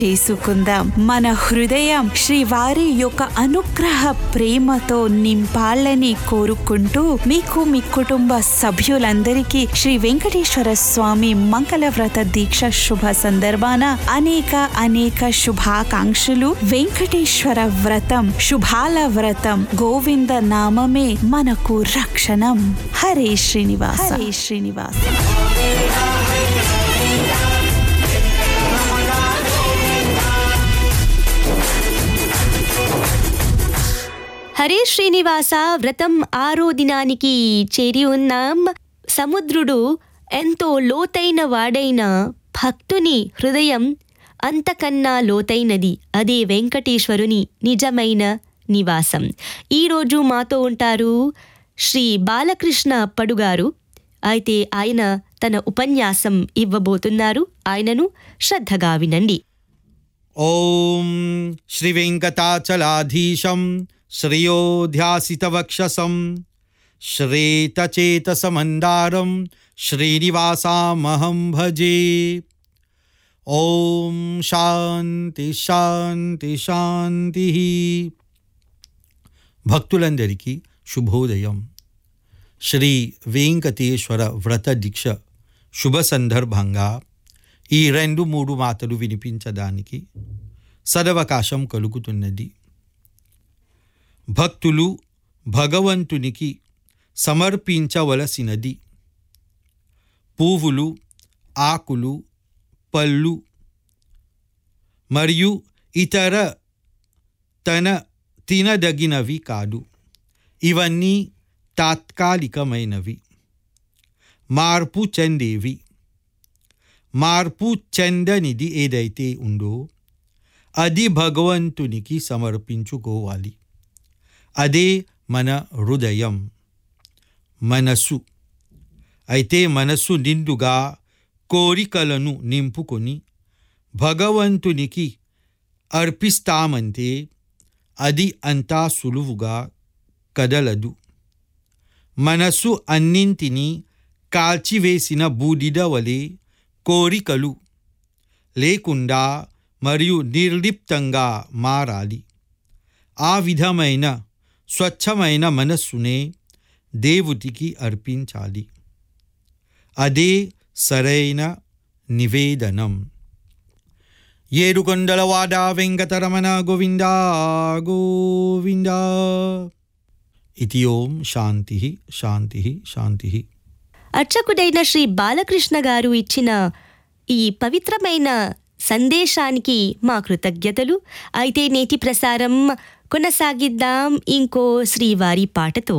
చేసుకుందాం మన హృదయం శ్రీవారి యొక్క అనుగ్రహ ప్రేమతో నింపాలని కోరుకుంటూ మీకు మీ కుటుంబ సభ్యులందరికీ శ్రీ వెంకటేశ్వర స్వామి మంగళ వ్రత దీక్ష శుభ సందర్భాన అనేక అనేక శుభాకాంక్షలు వెంకటేశ్వర వ్రతం శుభాల వ్రతం గోవింద నామమే మనకు రక్షణం హరే శ్రీనివాస హరే శ్రీనివాస హరే శ్రీనివాస వ్రతం ఆరో దినానికి చేరి ఉన్నాం సముద్రుడు ఎంతో లోతైన వాడైన భక్తుని హృదయం అంతకన్నా లోతైనది అదే వెంకటేశ్వరుని నిజమైన నివాసం ఈరోజు మాతో ఉంటారు శ్రీ బాలకృష్ణ పడుగారు అయితే ఆయన తన ఉపన్యాసం ఇవ్వబోతున్నారు ఆయనను శ్రద్ధగా వినండి ॐ श्रीवेङ्कटाचलाधीशं श्रियोध्यासितवक्षसं श्रेतचेतसमन्दारं श्रीनिवासामहं भजे ॐ శాంతి శాంతి శాంతి భక్తులందరికీ శుభోదయం శ్రీ వెంకటేశ్వర వ్రత దీక్ష శుభ సందర్భంగా ఈ రెండు మూడు మాటలు వినిపించడానికి సదవకాశం కలుగుతున్నది భక్తులు భగవంతునికి సమర్పించవలసినది పువ్వులు ఆకులు పళ్ళు మరియు ఇతర తన తినదగినవి కాదు ఇవన్నీ తాత్కాలికమైనవి మార్పు చెందేవి మార్పు చెందనిది ఏదైతే ఉందో అది భగవంతునికి సమర్పించుకోవాలి అదే మన హృదయం మనస్సు అయితే మనస్సు నిండుగా కోరికలను నింపుకొని భగవంతునికి అర్పిస్తామంటే అది అంతా సులువుగా కదలదు మనస్సు అన్నింటినీ కాల్చివేసిన బూడిద వలె కోరికలు లేకుండా మరియు నిర్లిప్తంగా మారాలి ఆ విధమైన స్వచ్ఛమైన మనస్సునే దేవుడికి అర్పించాలి అదే సరైన నివేదనం ఏడుకొండలవాడ వెంకటరమణ గోవింద గోవింద ఇది ఓం శాంతి శాంతి శాంతి అర్చకుడైన శ్రీ బాలకృష్ణ గారు ఇచ్చిన ఈ పవిత్రమైన సందేశానికి మా కృతజ్ఞతలు అయితే నేటి ప్రసారం కొనసాగిద్దాం ఇంకో శ్రీవారి పాటతో